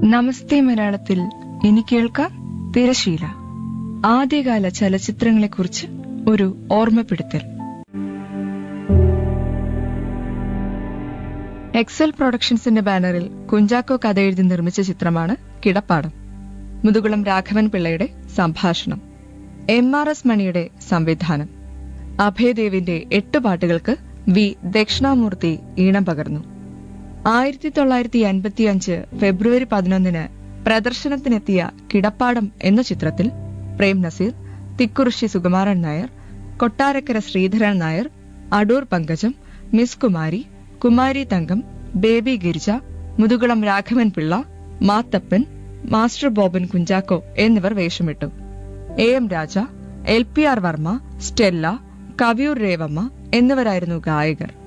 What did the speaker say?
നമസ്തേ മലയാളത്തിൽ ഇനി കേൾക്കാം തിരശീല ആദ്യകാല ചലച്ചിത്രങ്ങളെക്കുറിച്ച് ഒരു ഓർമ്മപ്പെടുത്തൽ എക്സൽ പ്രൊഡക്ഷൻസിന്റെ ബാനറിൽ കുഞ്ചാക്കോ കഥ എഴുതി നിർമ്മിച്ച ചിത്രമാണ് കിടപ്പാടം മുതുകുളം രാഘവൻ പിള്ളയുടെ സംഭാഷണം എം ആർ എസ് മണിയുടെ സംവിധാനം അഭയദേവിന്റെ എട്ട് പാട്ടുകൾക്ക് വി ദക്ഷിണാമൂർത്തി ഈണം പകർന്നു ആയിരത്തി തൊള്ളായിരത്തി അൻപത്തിയഞ്ച് ഫെബ്രുവരി പതിനൊന്നിന് പ്രദർശനത്തിനെത്തിയ കിടപ്പാടം എന്ന ചിത്രത്തിൽ Prem Nazir Thikkurissy Sukumaran Nair Kottarakkara Sreedharan Nair Adoor Pankajam miss Kumari Kumari Thankam baby Girija Muthukulam Raghavan Pillai Mathappan master Boban Kunchacko എന്നിവർ വേഷമിട്ടു A M Raja L P R Varma Stella Kaviyoor Revamma എന്നിവരായിരുന്നു ഗായകർ